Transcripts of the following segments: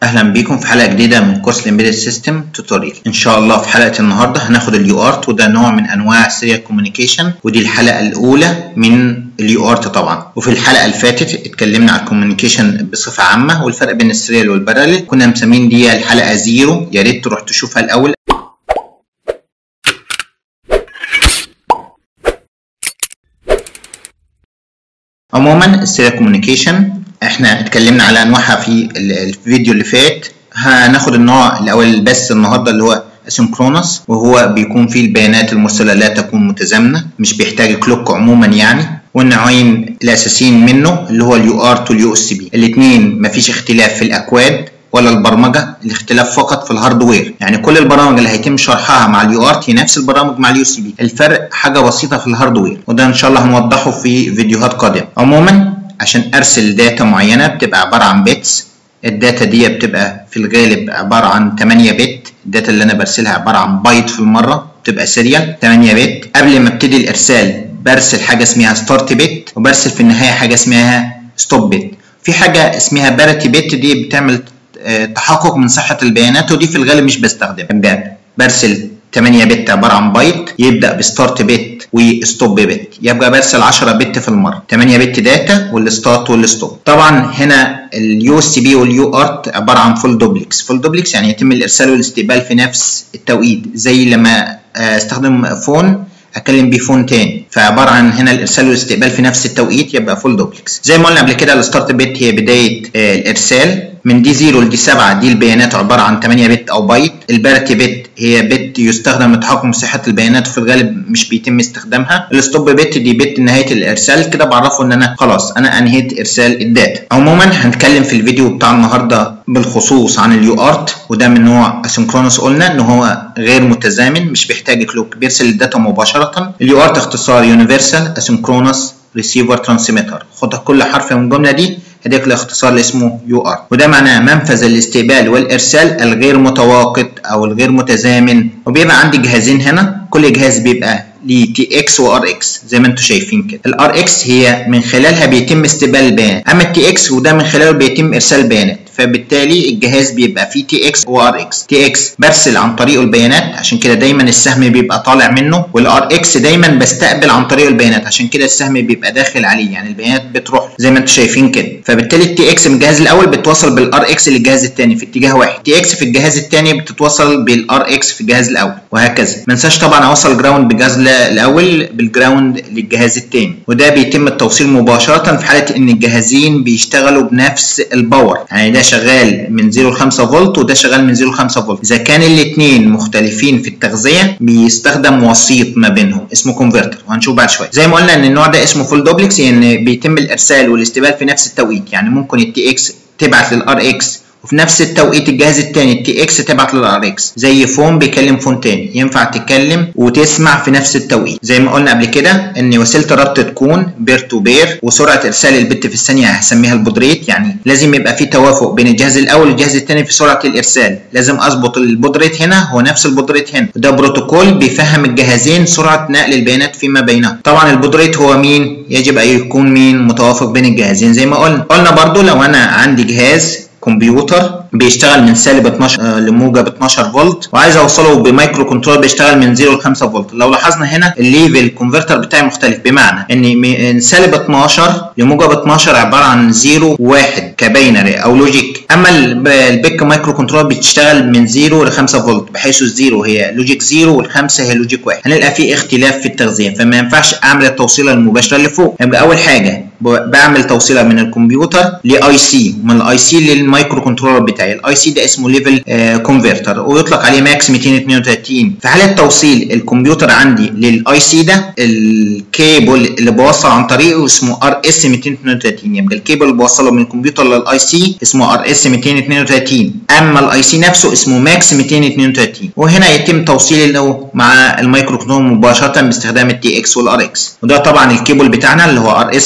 اهلا بيكم في حلقه جديده من كورس الامبيدد سيستم توتوريال ان شاء الله في حلقه النهارده هناخد اليو ارت وده نوع من انواع السيريال كوميونيكيشن ودي الحلقه الاولى من اليو ارت طبعا وفي الحلقه اللي فاتت اتكلمنا عن الكوميونيكيشن بصفه عامه والفرق بين السيريال والباراليل كنا مسمين دي الحلقه زيرو يا ريت تروح تشوفها الاول عموما السيريال كوميونيكيشن احنا اتكلمنا على انواعها في الفيديو اللي فات هناخد النوع الاول بس النهارده اللي هو اسynchronous وهو بيكون فيه البيانات المرسله لا تكون متزامنه مش بيحتاج كلوك عموما يعني والنوعين الاساسيين منه اللي هو اليو ارت واليو اس بي الاثنين مفيش اختلاف في الاكواد ولا البرمجه الاختلاف فقط في الهاردوير يعني كل البرامج اللي هيتم شرحها مع اليو ارت هي نفس البرامج مع اليو سي بي الفرق حاجه بسيطه في الهاردوير وده ان شاء الله هنوضحه في فيديوهات قادمه عموما عشان ارسل داتا معينه بتبقى عباره عن بيتس الداتا دي بتبقى في الغالب عباره عن 8 بت الداتا اللي انا برسلها عباره عن بايت في المره بتبقى سيريال 8 بت قبل ما ابتدي الارسال برسل حاجه اسمها ستارت بت وبرسل في النهايه حاجه اسمها ستوب بت في حاجه اسمها باريتي بت دي بتعمل تحقق من صحه البيانات ودي في الغالب مش بستخدمها برسل 8 بت عباره عن بايت يبدا بستارت بت وستوب بت يبقى برسل 10 بت في المره 8 بت داتا والستارت والستوب طبعا هنا اليو اس بي واليو ارت عباره عن فول دوبلكس فول دوبلكس يعني يتم الارسال والاستقبال في نفس التوقيت زي لما استخدم فون اكلم بيه فون تاني فعباره عن هنا الارسال والاستقبال في نفس التوقيت يبقى فول دوبلكس زي ما قلنا قبل كده الستارت بت هي بدايه الارسال من دي 0 لدي 7 دي البيانات عباره عن 8 بت او بايت البارتي بت هي بت يستخدم لتحكم صحه البيانات وفي الغالب مش بيتم استخدامها الستوب بت دي بت نهايه الارسال كده بعرفه ان انا خلاص انا انهيت ارسال الداتا عموما هنتكلم في الفيديو بتاع النهارده بالخصوص عن اليو ارت وده من نوع اسynchronous قلنا ان هو غير متزامن مش بيحتاج كلوك بيرسل الداتا مباشره اليو ارت اختصار يونيفرسال اسynchronous ريسيفر ترانسميتر خد كل حرف من الجمله دي هديك الاختصار اللي اسمه يو ار وده معناه منفذ الاستقبال والارسال الغير متواقد او الغير متزامن وبيبقى عندي جهازين هنا كل جهاز بيبقى ليه تي اكس وار اكس زي ما انتم شايفين كده الار اكس هي من خلالها بيتم استقبال البيانات اما التي اكس وده من خلاله بيتم ارسال البيانات فبالتالي الجهاز بيبقى فيه تي اكس وار اكس تي اكس برسل عن طريقه البيانات عشان كده دايما السهم بيبقى طالع منه والار اكس دايما بستقبل عن طريقه البيانات عشان كده السهم بيبقى داخل عليه يعني البيانات بتروح زي ما انتم شايفين كده فبالتالي التي اكس من الجهاز الاول بتوصل بالار اكس للجهاز الثاني في اتجاه واحد تي اكس في الجهاز الثاني بتتوصل بالار اكس في الجهاز الاول وهكذا ما انساش طبعا اوصل جراوند بالجهاز الاول بالجراوند للجهاز الثاني وده بيتم التوصيل مباشره في حاله ان الجهازين بيشتغلوا بنفس الباور يعني ده شغال من 0 ل 5 فولت وده شغال من 0 ل 5 فولت اذا كان الاثنين مختلفين في التغذيه بيستخدم وسيط ما بينهم اسمه كونفرتر وهنشوف بعد شويه زي ما قلنا ان النوع ده اسمه فول دوبلكس يعني بيتم الارسال والاستقبال في نفس التوقيت يعني ممكن التي اكس تبعت للار اكس وفي نفس التوقيت الجهاز الثاني التي اكس تبعت للار اكس زي فون بيكلم فون تاني ينفع تتكلم وتسمع في نفس التوقيت زي ما قلنا قبل كده ان وسيله الربط تكون بير تو بير وسرعه ارسال البت في الثانيه هسميها البودريت يعني لازم يبقى في توافق بين الجهاز الاول والجهاز الثاني في سرعه الارسال لازم اظبط البودريت هنا هو نفس البودريت هنا وده بروتوكول بيفهم الجهازين سرعه نقل البيانات فيما بينهم طبعا البودريت هو مين يجب ان يكون مين متوافق بين الجهازين زي ما قلنا قلنا برضو لو انا عندي جهاز كمبيوتر بيشتغل من سالب 12 لموجب 12 فولت وعايز اوصله بمايكرو كنترول بيشتغل من 0 ل 5 فولت لو لاحظنا هنا الليفل كونفرتر بتاعي مختلف بمعنى ان من سالب 12 لموجب 12 عباره عن 0 1 كباينري او لوجيك اما البيك مايكرو كنترول بتشتغل من 0 ل 5 فولت بحيث الزيرو هي لوجيك 0 والخمسه هي لوجيك 1 هنلقى في اختلاف في التغذيه فما ينفعش اعمل التوصيله المباشره اللي فوق يبقى اول حاجه بعمل توصيله من الكمبيوتر لاي سي من الاي سي للمايكرو كنترولر بتاعي الاي سي ده اسمه ليفل كونفرتر ويطلق عليه ماكس 232 في حاله توصيل الكمبيوتر عندي للاي سي ده الكيبل اللي بوصل عن طريقه اسمه ار اس 232 يبقى الكيبل اللي بوصله من الكمبيوتر للاي سي اسمه ار اس 232 اما الاي سي نفسه اسمه ماكس 232 وهنا يتم توصيله مع المايكرو كنترولر مباشره باستخدام التي اكس والار اكس وده طبعا الكيبل بتاعنا اللي هو ار اس 232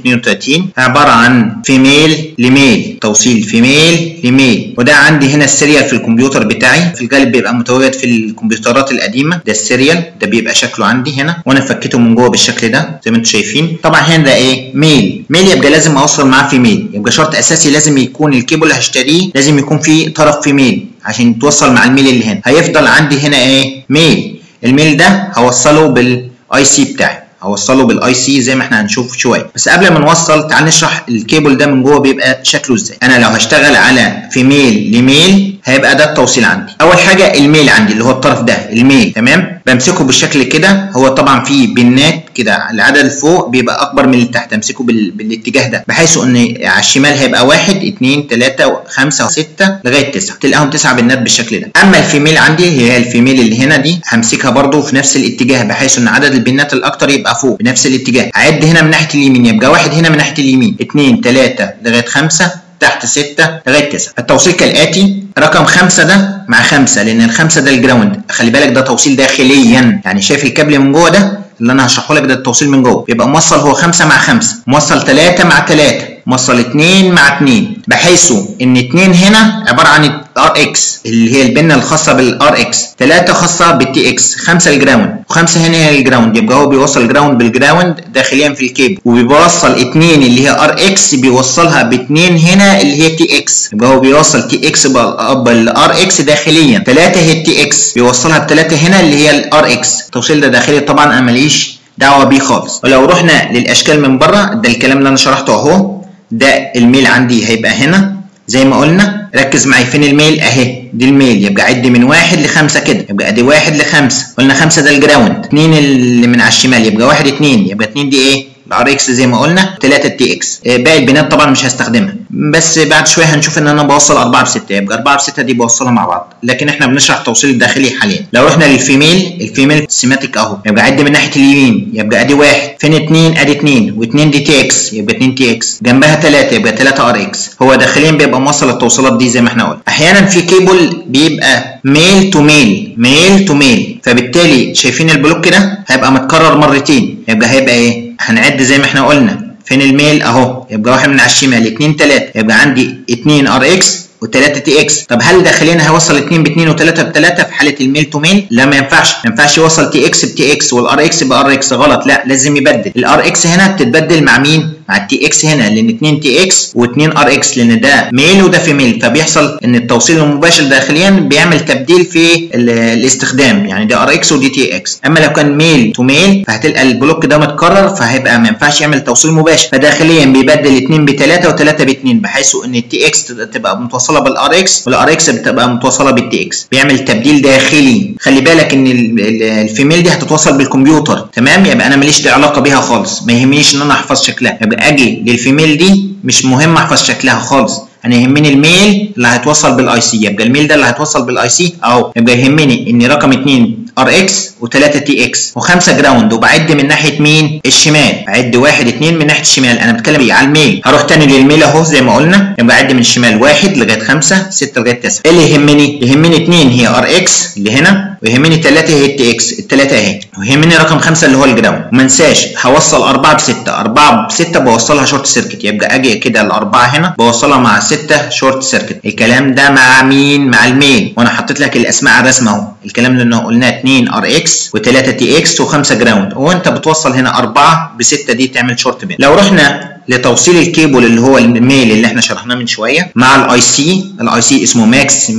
32 عباره عن فيميل لميل توصيل فيميل لميل وده عندي هنا السيريال في الكمبيوتر بتاعي في الغالب بيبقى متواجد في الكمبيوترات القديمه ده السيريال ده بيبقى شكله عندي هنا وانا فكيته من جوه بالشكل ده زي ما انتم شايفين طبعا هنا ده ايه ميل ميل يبقى لازم اوصل معاه فيميل يبقى شرط اساسي لازم يكون الكيبل اللي هشتريه لازم يكون فيه طرف فيميل عشان يتوصل مع الميل اللي هنا هيفضل عندي هنا ايه ميل الميل ده هوصله بالاي سي بتاعي هوصله بالاي سي زي ما احنا هنشوف شويه بس قبل ما نوصل تعال نشرح الكيبل ده من جوه بيبقى شكله ازاي انا لو هشتغل على فيميل لميل هيبقى ده التوصيل عندي اول حاجه الميل عندي اللي هو الطرف ده الميل تمام بمسكه بالشكل كده هو طبعا فيه بنات كده العدد اللي فوق بيبقى اكبر من اللي تحت امسكه بال... بالاتجاه ده بحيث ان على الشمال هيبقى واحد اتنين تلاته خمسه وسته لغايه تسعه تلاقيهم تسع بنات بالشكل ده اما الفيميل عندي هي الفيميل اللي هنا دي همسكها برده في نفس الاتجاه بحيث ان عدد البنات الاكتر يبقى فوق بنفس الاتجاه اعد هنا من ناحيه اليمين يبقى واحد هنا من ناحيه اليمين اتنين تلاته لغايه خمسه تحت 6 لغايه 9 التوصيل كالاتي رقم 5 ده مع 5 لان الخمسه ده الجراوند خلي بالك ده توصيل داخليا يعني شايف الكابل من جوه ده اللي انا هشرحه لك ده التوصيل من جوه بيبقى موصل هو 5 مع 5 موصل 3 مع 3 موصل 2 مع 2 بحيث ان 2 هنا عباره عن ار اكس اللي هي البنه الخاصه بالار اكس 3 خاصه بالتي اكس 5 الجراوند و5 هنا هي الجراوند يبقى هو بيوصل الجراوند بالجراوند داخليا في الكيبل وبيوصل 2 اللي هي ار اكس بيوصلها ب 2 هنا اللي هي تي اكس يبقى هو بيوصل تي اكس بالار اكس داخليا 3 هي التي اكس بيوصلها ب 3 هنا اللي هي الار اكس التوصيل ده داخلي طبعا انا ماليش دعوه بيه خالص ولو رحنا للاشكال من بره ده الكلام اللي انا شرحته اهو ده الميل عندي هيبقى هنا زي ما قلنا ركز معايا فين الميل اهي دي الميل يبقى عد من واحد لخمسة كده يبقى ادي واحد لخمسة قلنا خمسة ده الجراوند اتنين اللي من على الشمال يبقى واحد اتنين يبقى اتنين دي ايه الار اكس زي ما قلنا 3 تي اكس باقي البنات طبعا مش هستخدمها بس بعد شويه هنشوف ان انا بوصل 4 ب 6 يبقى 4 ب 6 دي بوصلها مع بعض لكن احنا بنشرح التوصيل الداخلي حاليا لو رحنا للفيميل الفيميل سيماتيك اهو يبقى عد من ناحيه اليمين يبقى ادي واحد فين 2 ادي 2 و2 دي تي اكس يبقى 2 تي اكس جنبها 3 يبقى 3 ار اكس هو داخليا بيبقى موصل التوصيلات دي زي ما احنا قلنا احيانا في كيبل بيبقى ميل تو ميل ميل تو ميل فبالتالي شايفين البلوك ده هيبقى متكرر مرتين يبقى هيبقى ايه هنعد زي ما احنا قلنا فين الميل اهو يبقى واحد من على الشمال 2 3 يبقى عندي 2 ار اكس و3 تي اكس طب هل داخليا هيوصل 2 ب 2 و3 ب 3 في حاله الميل تو ميل لا ما ينفعش ما ينفعش يوصل تي اكس بتي اكس والار اكس بار اكس غلط لا لازم يبدل الار اكس هنا بتتبدل مع مين مع التي اكس هنا لان 2 تي اكس و2 ار اكس لان ده ميل وده فيميل فبيحصل ان التوصيل المباشر داخليا بيعمل تبديل في الاستخدام يعني ده ار اكس ودي تي اكس اما لو كان ميل تو ميل فهتلقى البلوك ده متكرر فهيبقى ما ينفعش يعمل توصيل مباشر فداخليا بيبدل 2 ب 3 و3 ب 2 بحيث ان التي اكس تبقى متوصله بالار اكس والار اكس بتبقى متوصله بالتي اكس بيعمل تبديل داخلي خلي بالك ان الفيميل دي هتتوصل بالكمبيوتر تمام يبقى انا ماليش علاقه بيها خالص ما يهمنيش ان انا احفظ شكلها يبقى اجي للفيميل دي مش مهم احفظ شكلها خالص انا يهمني الميل اللي هيتوصل بالاي سي يبقى الميل ده اللي هيتوصل بالاي سي اهو يبقى يهمني ان رقم 2 ار اكس و3 تي اكس و5 جراوند وبعد من ناحيه مين الشمال بعد 1 2 من ناحيه الشمال انا بتكلم ايه على الميل هروح تاني للميل اهو زي ما قلنا يبقى اعد من الشمال 1 لغايه 5 6 لغايه 9 ايه اللي يهمني يهمني 2 هي ار اكس اللي هنا ويهمني 3 هي التي اكس الثلاثه اهي ويهمني رقم 5 اللي هو الجراوند وما انساش هوصل 4 ب 6 4 ب 6 بوصلها شورت سيركت يبقى اجي كده الاربعه هنا بوصلها مع 6 شورت سيركت الكلام ده مع مين مع الميل وانا حطيت لك الاسماء على الرسمه اهو الكلام اللي قلناه 2 ار اكس و3 تي اكس و5 جراوند وانت بتوصل هنا 4 ب 6 دي تعمل شورت بين لو رحنا لتوصيل الكيبل اللي هو الميل اللي احنا شرحناه من شويه مع الاي سي الاي سي اسمه ماكس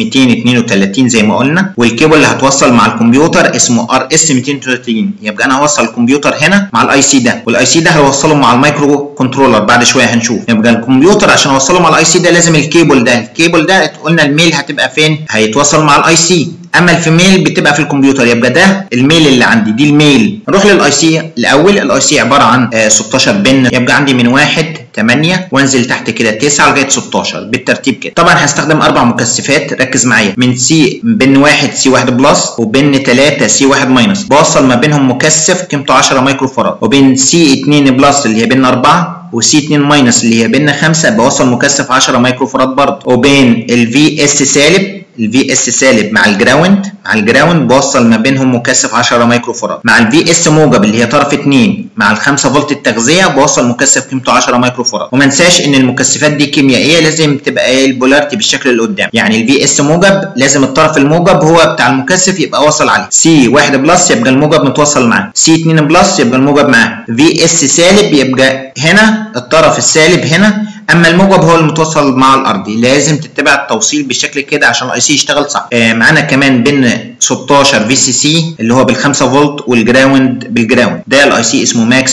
232 زي ما قلنا والكيبل اللي هتوصل مع الكمبيوتر اسمه ار اس 230 يبقى انا هوصل الكمبيوتر هنا مع الاي سي ده والاي سي ده هوصله مع المايكرو كنترولر بعد شويه هنشوف يبقى الكمبيوتر عشان اوصله مع الاي سي ده لازم الكيبل ده الكيبل ده قلنا الميل هتبقى فين هيتوصل مع الاي سي اما الفيميل بتبقى في الكمبيوتر يبقى ده الميل اللي عندي دي الميل نروح للاي سي الاول الاي سي عباره عن آه 16 بن يبقى عندي من واحد 8 وانزل تحت كده 9 لغايه 16 بالترتيب كده طبعا هستخدم اربع مكثفات ركز معايا من سي بن 1 سي 1 بلس وبن 3 سي 1 ماينس بوصل ما بينهم مكثف قيمته 10 مايكرو فاراد وبين سي 2 بلس اللي هي بن 4 وسي 2 ماينس اللي هي بين 5 بوصل مكثف 10 مايكرو فاراد برضه وبين الفي اس سالب الفي اس سالب مع الجراوند مع الجراوند بوصل ما بينهم مكثف 10 مايكرو فاراد مع الفي اس موجب اللي هي طرف 2 مع ال 5 فولت التغذيه بوصل مكثف قيمته 10 مايكرو فاراد وما انساش ان المكثفات دي كيميائيه لازم تبقى ايه البولاريتي بالشكل اللي قدام يعني الفي اس موجب لازم الطرف الموجب هو بتاع المكثف يبقى واصل عليه سي 1 بلس يبقى الموجب متوصل معاه سي 2 بلس يبقى الموجب معاه في اس سالب يبقى هنا الطرف السالب هنا اما الموجب هو المتوصل مع الارضي لازم تتبع التوصيل بالشكل كده عشان الاي سي يشتغل صح آه معانا كمان بين 16 في سي سي اللي هو بال5 فولت والجراوند بالجراوند ده الاي سي اسمه ماكس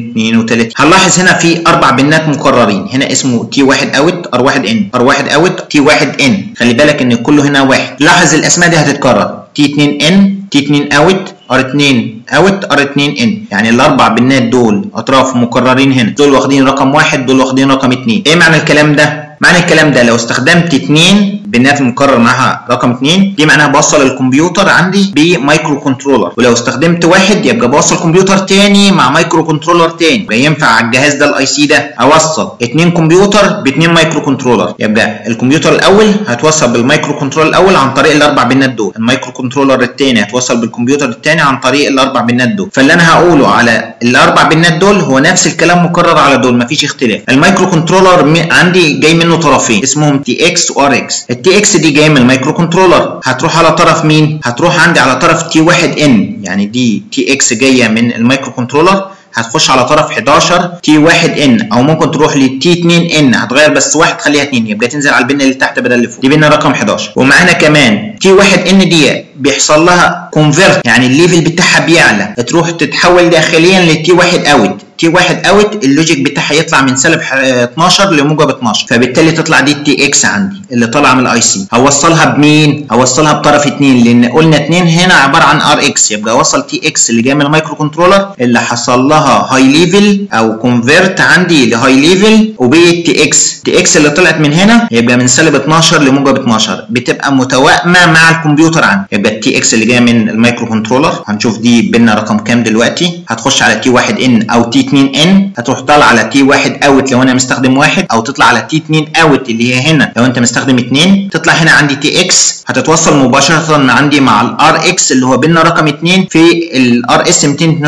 232 هنلاحظ هنا في اربع بنات مكررين هنا اسمه تي 1 اوت ار 1 ان ار 1 اوت تي 1 ان خلي بالك ان كله هنا واحد لاحظ الاسماء دي هتتكرر تي 2 ان تي 2 اوت ار 2 اوت ار 2 ان يعني الاربع بنات دول اطراف مكررين هنا دول واخدين رقم واحد دول واخدين رقم اتنين ايه معنى الكلام ده معنى الكلام ده لو استخدمت اتنين بنات المكرر معاها رقم اتنين دي معناها بوصل الكمبيوتر عندي بمايكرو كنترولر ولو استخدمت واحد يبقى بوصل كمبيوتر تاني مع مايكرو كنترولر تاني يبقى ينفع على الجهاز ده الاي سي ده اوصل اتنين كمبيوتر باتنين مايكرو كنترولر يبقى الكمبيوتر الاول هتوصل بالمايكرو كنترول الاول عن طريق الاربع بنات دول المايكرو كنترولر التاني هتوصل بالكمبيوتر التاني عن طريق الاربع بنات دول فاللي انا هقوله على الاربع بنات دول هو نفس الكلام مكرر على دول مفيش اختلاف المايكرو كنترولر عندي جاي منه طرفين اسمهم تي اكس وار اكس التي اكس دي جايه من المايكرو كنترولر هتروح على طرف مين هتروح عندي على طرف تي 1 ان يعني دي تي اكس جايه من المايكرو كنترولر هتخش على طرف 11 تي 1 ان او ممكن تروح لتي 2 ان هتغير بس واحد تخليها 2 يبقى تنزل على البن اللي تحت بدل اللي فوق دي بن رقم 11 ومعانا كمان تي 1 ان دي بيحصل لها كونفرت يعني الليفل بتاعها بيعلى تروح تتحول داخليا لتي 1 اوت تي 1 اوت اللوجيك بتاعها يطلع من سالب 12 لموجب 12 فبالتالي تطلع دي التي اكس عندي اللي طالعه من الاي سي هوصلها بمين هوصلها بطرف 2 لان قلنا 2 هنا عباره عن ار اكس يبقى اوصل تي اكس اللي جايه من المايكرو كنترولر اللي حصل لها هاي ليفل او كونفرت عندي لهاي ليفل وبقت تي اكس تي اكس اللي طلعت من هنا يبقى من سالب 12 لموجب 12 بتبقى متوائمه مع الكمبيوتر عندي يبقى التي اكس اللي جايه من المايكرو كنترولر هنشوف دي بينا رقم كام دلوقتي هتخش على تي 1 ان او تي 2 ان هتروح طالع على تي 1 اوت لو انا مستخدم واحد او تطلع على تي 2 اوت اللي هي هنا لو انت مستخدم 2 تطلع هنا عندي تي اكس هتتوصل مباشره عندي مع الار اكس اللي هو بينا رقم 2 في الار اس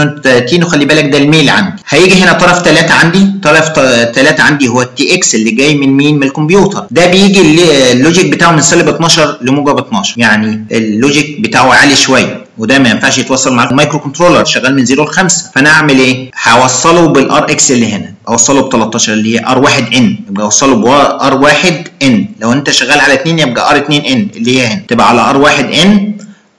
232 وخلي بالك ده الميل عندي هيجي هنا طرف 3 عندي طرف 3 عندي هو التي اكس اللي جاي من مين من الكمبيوتر ده بيجي اللوجيك بتاعه من سالب 12 لموجب 12 يعني اللوجيك بتاعه عالي شويه وده ما ينفعش يتوصل مع المايكرو كنترولر شغال من 0 ل 5 فانا اعمل ايه؟ هوصله بالار اكس اللي هنا اوصله ب 13 اللي هي ار 1 ان يبقى اوصله ب ار 1 ان لو انت شغال على 2 يبقى ار 2 ان اللي هي هنا تبقى على ار 1 ان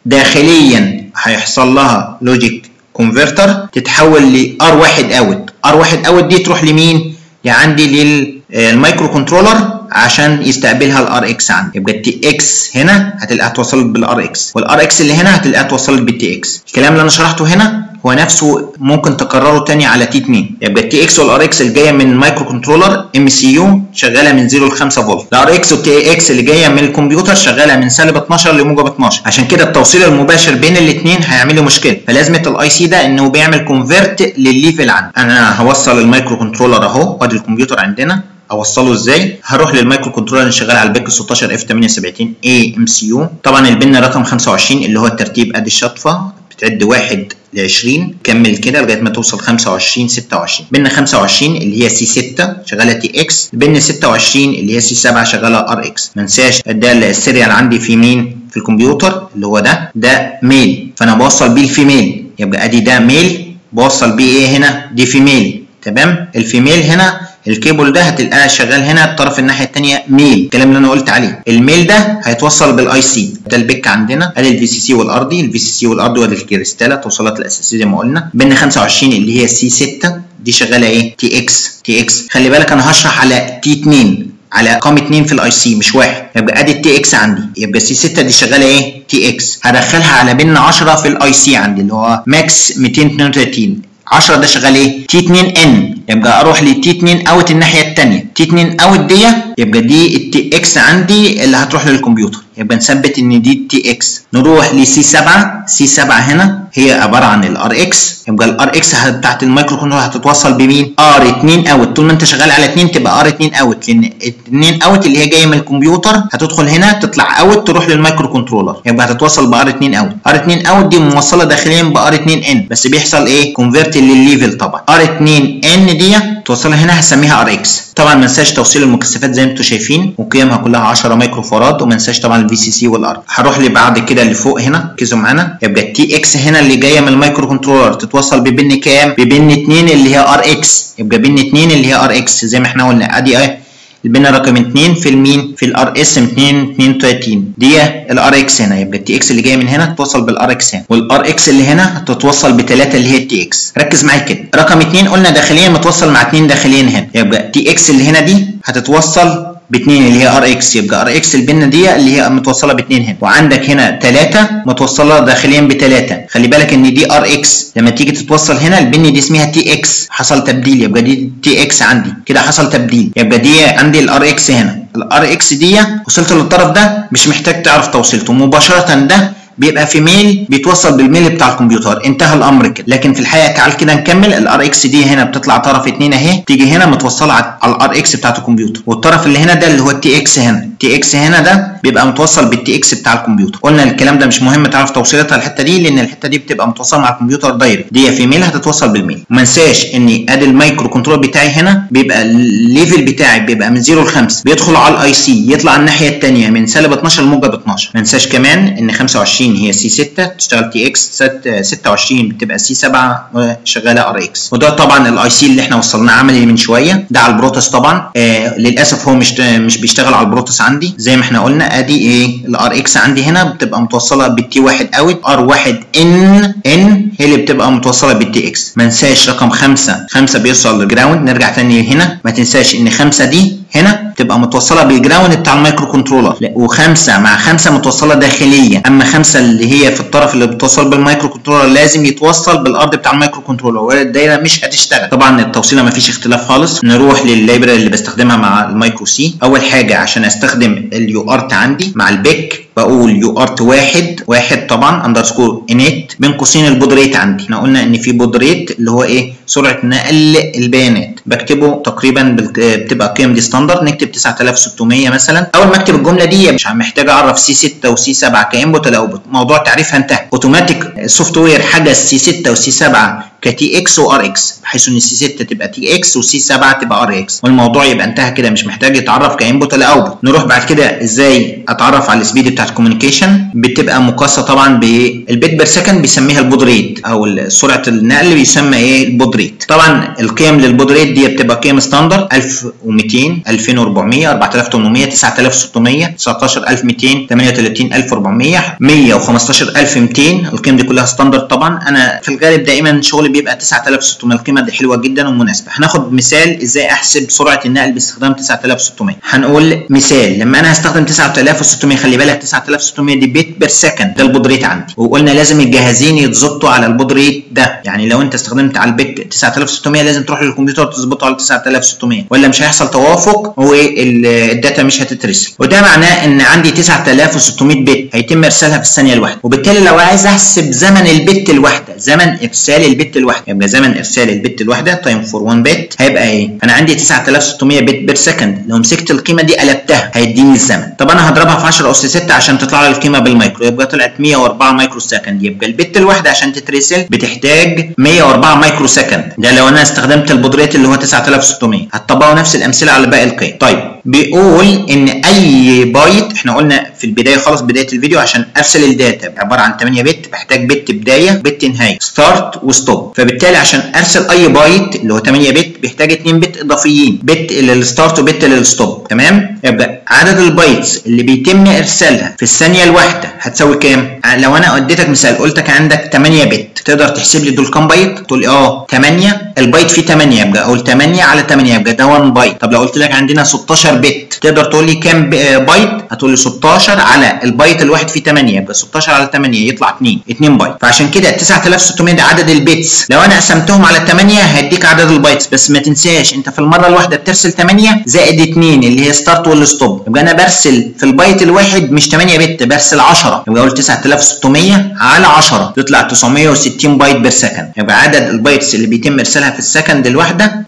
داخليا هيحصل لها لوجيك كونفرتر تتحول ل ار 1 اوت ار 1 اوت دي تروح لمين؟ يعني عندي للمايكرو كنترولر عشان يستقبلها الار اكس عندي يبقى التي اكس هنا هتلاقيها اتوصلت بالار اكس والار اكس اللي هنا هتلاقيها اتوصلت بالتي اكس الكلام اللي انا شرحته هنا هو نفسه ممكن تكرره تاني على تي 2 يبقى التي اكس والار اكس اللي جايه من المايكرو كنترولر ام سي يو شغاله من 0 ل 5 فولت الار اكس والتي اكس اللي جايه من الكمبيوتر شغاله من سالب 12 لموجب 12 عشان كده التوصيل المباشر بين الاثنين هيعمل لي مشكله فلازمه الاي سي ده انه بيعمل كونفرت للليفل عندي انا هوصل المايكرو كنترولر اهو وادي الكمبيوتر عندنا اوصله ازاي هروح للمايكرو كنترولر اللي شغال على البيك 16 اف 78 اي ام سي يو طبعا البن رقم 25 اللي هو الترتيب ادي الشطفه بتعد واحد ل 20 كمل كده لغايه ما توصل 25 26 بن 25 اللي هي سي 6 شغاله تي اكس بن 26 اللي هي سي 7 شغاله ار اكس ما انساش ده السيريال عندي في مين في الكمبيوتر اللي هو ده ده ميل فانا بوصل بيه الفيميل يبقى ادي ده ميل بوصل بيه ايه هنا دي فيميل تمام الفيميل هنا الكيبل ده هتلقاه شغال هنا الطرف الناحيه الثانيه ميل الكلام اللي انا قلت عليه الميل ده هيتوصل بالاي سي ده البيك عندنا ادي الفي سي سي والارضي الفي سي سي والارضي وادي الكريستاله توصيلات الاساسيه زي ما قلنا بين 25 اللي هي سي 6 دي شغاله ايه تي اكس تي اكس خلي بالك انا هشرح على تي 2 على ارقام 2 في الاي سي مش واحد يبقى ادي التي اكس عندي يبقى سي 6 دي شغاله ايه تي اكس هدخلها على بن 10 في الاي سي عندي اللي هو ماكس 232 10 ده شغال ايه تي 2 ان يبقى اروح لتي 2 اوت الناحيه الثانيه تي 2 اوت دي يبقى دي التي اكس عندي اللي هتروح للكمبيوتر يبقى نثبت ان دي التي اكس نروح لسي 7 سي 7 هنا هي عباره عن الار اكس يبقى الار اكس بتاعت المايكرو كنترولر هتتوصل بمين ار 2 اوت طول ما انت شغال على 2 تبقى ار 2 اوت لان 2 اوت اللي هي جايه من الكمبيوتر هتدخل هنا تطلع اوت تروح للمايكرو كنترولر يبقى هتتوصل بار 2 اوت ار 2 اوت دي موصله داخليا بار 2 ان بس بيحصل ايه كونفرت للليفل طبعا ار 2 ان دي توصلها هنا هسميها ار اكس طبعا ما ننساش توصيل المكثفات زي ما انتم شايفين وقيمها كلها 10 مايكرو فاراد وما ننساش طبعا الفي سي سي والار هروح لي بعد كده اللي فوق هنا ركزوا معانا يبقى التي اكس هنا اللي جايه من المايكرو كنترولر تتوصل ببن كام ببن 2 اللي هي ار اكس يبقى بن 2 اللي هي ار اكس زي ما احنا قلنا ادي ايه البنا رقم 2 في المين في الار اس 2 32 دي الار اكس هنا يبقى التي اكس اللي جايه من هنا تتوصل بالار اكس هنا والار اكس اللي هنا تتوصل بثلاثه اللي هي التي اكس ركز معايا كده رقم 2 قلنا داخليا متوصل مع 2 داخليا هنا يبقى تي اكس اللي هنا دي هتتوصل باثنين اللي هي ار اكس يبقى ار اكس البنه دي اللي هي متوصله باثنين هنا وعندك هنا ثلاثه متوصله داخليا بثلاثه خلي بالك ان دي ار اكس لما تيجي تتوصل هنا البن دي اسمها تي اكس حصل تبديل يبقى دي تي اكس عندي كده حصل تبديل يبقى دي عندي الار اكس هنا الار اكس دي وصلت للطرف ده مش محتاج تعرف توصيلته مباشره ده بيبقى في ميل بيتوصل بالميل بتاع الكمبيوتر انتهى الامر كده لكن في الحقيقه تعال كده نكمل الار اكس دي هنا بتطلع طرف اتنين اهي تيجي هنا متوصله على الار اكس بتاعت الكمبيوتر والطرف اللي هنا ده اللي هو التي اكس هنا التي اكس هنا ده بيبقى متوصل بالتي اكس بتاع الكمبيوتر قلنا الكلام ده مش مهم تعرف توصيلتها الحته دي لان الحته دي بتبقى متوصله مع الكمبيوتر دايركت دي في ميل هتتوصل بالميل وما انساش ان ادي المايكرو كنترول بتاعي هنا بيبقى الليفل بتاعي بيبقى من 0 ل 5 بيدخل على الاي سي يطلع الناحيه الثانيه من سالب 12 لموجب 12 ما انساش كمان ان 25 هي سي 6 تشتغل تي اكس 26 بتبقى سي 7 شغاله ار اكس وده طبعا الاي سي اللي احنا وصلناه عملي من شويه ده على البروتوس طبعا آه للاسف هو مش مش بيشتغل على البروتوس عندي زي ما احنا قلنا ادي ايه الار اكس عندي هنا بتبقى متوصله بالتي 1 اوت ار 1 ان ان هي اللي بتبقى متوصله بالتي اكس ما ننساش رقم 5 5 بيوصل للجراوند نرجع تاني هنا ما تنساش ان 5 دي هنا تبقى متوصله بالجراوند بتاع المايكرو كنترولر وخمسه مع خمسه متوصله داخليا اما خمسه اللي هي في الطرف اللي بتوصل بالمايكرو كنترولر لازم يتوصل بالارض بتاع المايكرو كنترولر ولا الدايره مش هتشتغل طبعا التوصيله ما فيش اختلاف خالص نروح لللايبراري اللي بستخدمها مع المايكرو سي اول حاجه عشان استخدم اليو ارت عندي مع البيك بقول يو ارت واحد واحد طبعا اندرسكور انيت بين قوسين البودريت عندي احنا قلنا ان في بودريت اللي هو ايه سرعه نقل البيانات بكتبه تقريبا بتبقى القيم دي ستاندرد نكتب 9600 مثلا اول ما اكتب الجمله دي مش محتاج اعرف سي 6 وسي 7 كانبوت ولا اوتبوت موضوع تعريفها انتهى اوتوماتيك السوفت وير حجز سي 6 وسي 7 كتي اكس وار اكس بحيث ان سي 6 تبقى تي اكس وسي 7 تبقى ار اكس والموضوع يبقى انتهى كده مش محتاج يتعرف كانبوت ولا اوتبوت نروح بعد كده ازاي اتعرف على السبيد بتاعت الكوميونيكيشن بتبقى مقاسه طبعا بالبيت بير سكند بيسميها البود ريت او سرعه النقل بيسمى ايه البود ريت طبعا القيم للبود ريت دي بتبقى قيم ستاندرد 1200 2400 4800 9600 19200 38400 115200 القيم دي كلها ستاندرد طبعا انا في الغالب دائما شغلي بيبقى 9600 القيمه دي حلوه جدا ومناسبه هناخد مثال ازاي احسب سرعه النقل باستخدام 9600 هنقول مثال لما انا هستخدم 9600 خلي بالك 9600 دي بيت بير سكند ده البود ريت عندي وقلنا لازم الجهازين يتظبطوا على البود ريت ده يعني لو انت استخدمت على البيك 9600 لازم تروح للكمبيوتر تظبطه على 9600 ولا مش هيحصل توافق والداتا مش هتترسل وده معناه ان عندي 9600 بت هيتم ارسالها في الثانيه الواحده وبالتالي لو عايز احسب زمن البت الواحده زمن ارسال البت الواحده يبقى زمن ارسال البت الواحده تايم فور 1 بت هيبقى ايه انا عندي 9600 بت بير سكند لو مسكت القيمه دي قلبتها هيديني الزمن طب انا هضربها في 10 اس 6 عشان تطلع لي القيمه بالمايكرو يبقى طلعت 104 مايكرو سكند يبقى البت الواحده عشان تترسل بتحتاج 104 مايكرو سكند ده لو انا استخدمت البودريت اللي هو 9600 هتطبقوا نفس الامثله على باقي القيم طيب بيقول ان اي بايت احنا قلنا في البدايه خالص بدايه الفيديو عشان ارسل الداتا عباره عن 8 بت بحتاج بت بدايه بت نهايه ستارت وستوب فبالتالي عشان ارسل اي بايت اللي هو 8 بت بيحتاج 2 بت اضافيين بت للستارت وبت للستوب تمام يبقى عدد البايتس اللي بيتم ارسالها في الثانيه الواحده هتساوي كام لو انا اديتك مثال قلت لك عندك 8 بت تقدر تحسب لي دول كام بايت تقول لي اه 8 البايت فيه 8 يبقى اقول 8 على 8 يبقى ده 1 بايت طب لو قلت لك عندنا 16 16 بت تقدر تقول لي كام بايت هتقول لي 16 على البايت الواحد فيه 8 يبقى 16 على 8 يطلع 2 2 بايت فعشان كده 9600 ده عدد البيتس لو انا قسمتهم على 8 هيديك عدد البايتس بس ما تنساش انت في المره الواحده بترسل 8 زائد 2 اللي هي ستارت والستوب يبقى انا برسل في البايت الواحد مش 8 بت برسل 10 يبقى اقول 9600 على 10 تطلع 960 بايت بير سكند يبقى عدد البايتس اللي بيتم ارسالها في السكند الواحده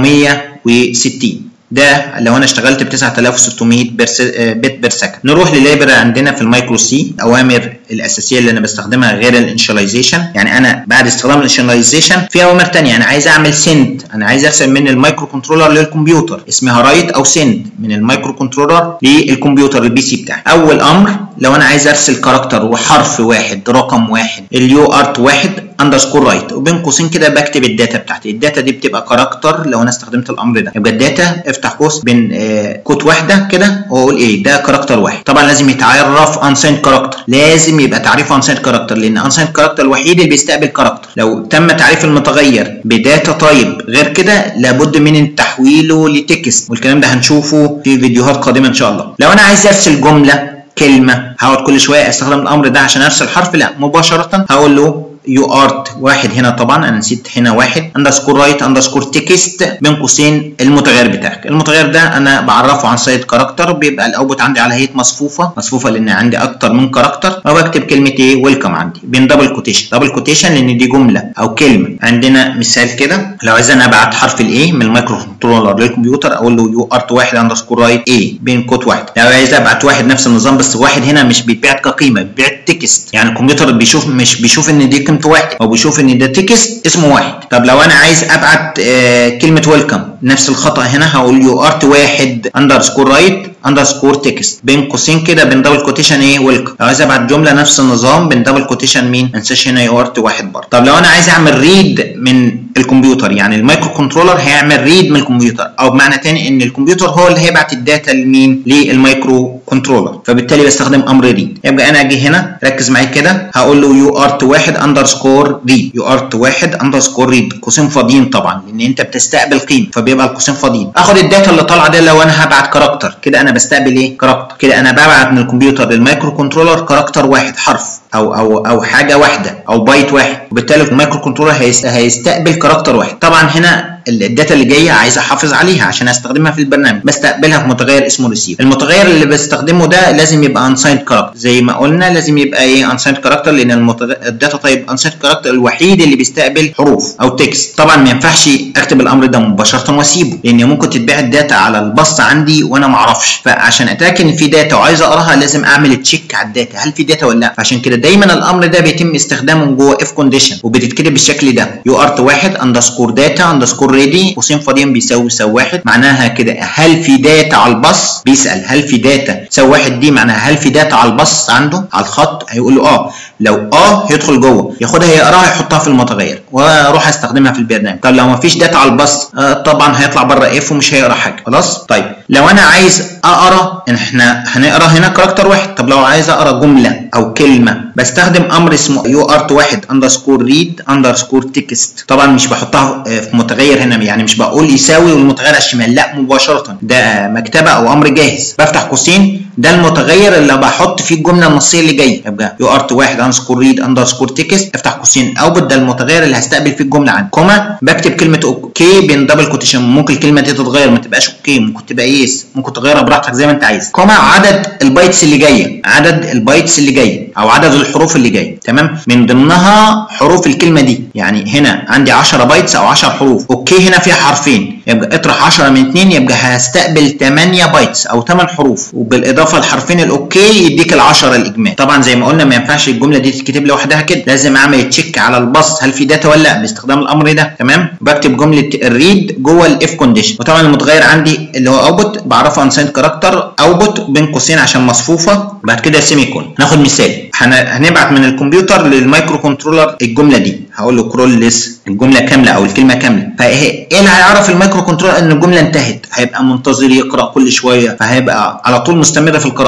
960 ده لو انا اشتغلت ب 9600 بت بير سكند نروح للايبرري عندنا في المايكرو سي اوامر الاساسيه اللي انا بستخدمها غير الانشاليزيشن يعني انا بعد استخدام الانشاليزيشن في اوامر ثانيه انا عايز اعمل سند انا عايز ارسل من المايكرو كنترولر للكمبيوتر اسمها رايت او سند من المايكرو كنترولر للكمبيوتر البي سي بتاعي اول امر لو انا عايز ارسل كاركتر وحرف واحد رقم واحد اليو ارت واحد اندرسكور رايت وبين قوسين كده بكتب الداتا بتاعتي الداتا دي بتبقى كاركتر لو انا استخدمت الامر ده يبقى الداتا افتح قوس بين آه كوت واحده كده واقول ايه ده كاركتر واحد طبعا لازم يتعرف انسايند كاركتر لازم يبقى تعريف انسايند كاركتر لان انسايند كاركتر الوحيد اللي بيستقبل كاركتر لو تم تعريف المتغير بداتا تايب غير كده لابد من تحويله لتكست والكلام ده هنشوفه في فيديوهات قادمه ان شاء الله لو انا عايز ارسل جمله كلمه هقعد كل شويه استخدم الامر ده عشان ارسل حرف لا مباشره هقول له يو ارت واحد هنا طبعا انا نسيت هنا واحد اندرسكور رايت اندرسكور تكست بين قوسين المتغير بتاعك المتغير ده انا بعرفه عن سايد كاركتر بيبقى الاوتبوت عندي على هيئه مصفوفه مصفوفه لان عندي اكتر من كاركتر وبكتب كلمه ايه ويلكم عندي بين دبل كوتيشن دبل كوتيشن لان دي جمله او كلمه عندنا مثال كده لو عايز انا ابعت حرف الاي من المايكرو كنترولر للكمبيوتر اقول له يو ارت واحد اندرسكور رايت اي بين كوت واحد لو عايز ابعت واحد نفس النظام بس واحد هنا مش بيتبعت كقيمه بيتبعت تكست يعني الكمبيوتر بيشوف مش بيشوف ان دي قيمته واحد او بيشوف ان ده تكست اسمه واحد طب لو انا عايز ابعت آه كلمه ويلكم نفس الخطا هنا هقول يو ارت واحد اندرسكور رايت اندرسكور تكست بين قوسين كده بين دبل كوتيشن ايه ويلكم لو عايز ابعت جمله نفس النظام بين دبل كوتيشن مين ما انساش هنا يو ارت واحد برضه طب لو انا عايز اعمل ريد من الكمبيوتر يعني المايكرو كنترولر هيعمل ريد من الكمبيوتر او بمعنى تاني ان الكمبيوتر هو اللي هيبعت الداتا لمين للمايكرو كنترولر فبالتالي بستخدم امر ريد يبقى انا اجي هنا ركز معايا كده هقول له يو ارت واحد اندرسكور ريد يو ارت واحد اندرسكور ريد قوسين فاضيين طبعا لان انت بتستقبل قيمه فبيبقى القوسين فاضيين اخد الداتا اللي طالعه دي لو انا هبعت كاركتر كده انا بستقبل ايه كاركتر كده انا ببعت من الكمبيوتر للمايكرو كنترولر كاركتر واحد حرف او او او حاجه واحده او بايت واحد وبالتالي المايكرو كنترولر هيستقبل كاركتر واحد طبعا هنا الداتا اللي جايه عايز احافظ عليها عشان استخدمها في البرنامج بستقبلها في متغير اسمه ريسيف المتغير اللي بستخدمه ده لازم يبقى انسايند كاركتر زي ما قلنا لازم يبقى ايه انسايند كاركتر لان المتغ... الداتا تايب انسايند كاركتر الوحيد اللي بيستقبل حروف او تكست طبعا ما ينفعش اكتب الامر ده مباشره واسيبه لان ممكن تتباع الداتا على البسط عندي وانا ما اعرفش فعشان اتاكد ان في داتا وعايز اقراها لازم اعمل تشيك على الداتا هل في داتا ولا لا فعشان كده دايما الامر ده بيتم استخدامه جوه اف كونديشن وبتتكتب بالشكل ده يو ارت واحد اندرسكور داتا اندرسكور ريدي قوسين فاضيين بيساوي يساوي واحد معناها كده هل في داتا على الباص بيسال هل في داتا تساوي واحد دي معناها هل في داتا على الباص عنده على الخط هيقول له اه لو اه يدخل جوه ياخدها يقراها يحطها في المتغير واروح استخدمها في البرنامج طب لو ما فيش داتا على الباص آه طبعا هيطلع بره اف ومش هيقرا حاجه خلاص طيب لو انا عايز اقرا احنا هنقرا هنا كاركتر واحد طب لو عايز اقرا جمله او كلمه بستخدم امر اسمه يو ارت واحد اندرسكور ريد اندرسكور تكست طبعا مش بحطها في متغير هنا يعني مش بقول يساوي والمتغير على الشمال لا مباشره ده مكتبه او امر جاهز بفتح قوسين ده المتغير اللي بحط فيه الجمله النصيه اللي جايه يبقى يو ارت واحد اندرسكور ريد اندرسكور تكست افتح قوسين اوتبوت ده المتغير اللي هستقبل فيه الجمله عندي كوما بكتب كلمه اوكي بين دبل كوتيشن ممكن الكلمه دي تتغير ما تبقاش اوكي ممكن تبقى يس ممكن تغيرها براحتك زي ما انت عايز كوما عدد البايتس اللي جايه عدد البايتس اللي جايه او عدد الحروف اللي جايه تمام من ضمنها حروف الكلمه دي يعني هنا عندي 10 بايتس او 10 حروف اوكي هنا فيها حرفين يبقى اطرح 10 من 2 يبقى هستقبل 8 بايتس او 8 حروف وبالاضافه لحرفين الاوكي يديك ال10 الاجمالي طبعا زي ما قلنا ما ينفعش الجمله دي تتكتب لوحدها كده لازم اعمل تشيك على الباص هل في داتا ولا لا باستخدام الامر ده تمام بكتب جمله الريد جوه الاف كونديشن وطبعا المتغير عندي اللي هو اوتبوت بعرفه انسايند كاركتر اوتبوت بين قوسين عشان مصفوفه بعد كده سيمي كون ناخد مثال هنبعت من الكمبيوتر للمايكرو كنترولر الجمله دي هقول له كرول ليس الجمله كامله او الكلمه كامله فايه اللي هيعرف المايكرو كنترولر ان الجمله انتهت هيبقى منتظر يقرا كل شويه فهيبقى على طول مستمر في القراءه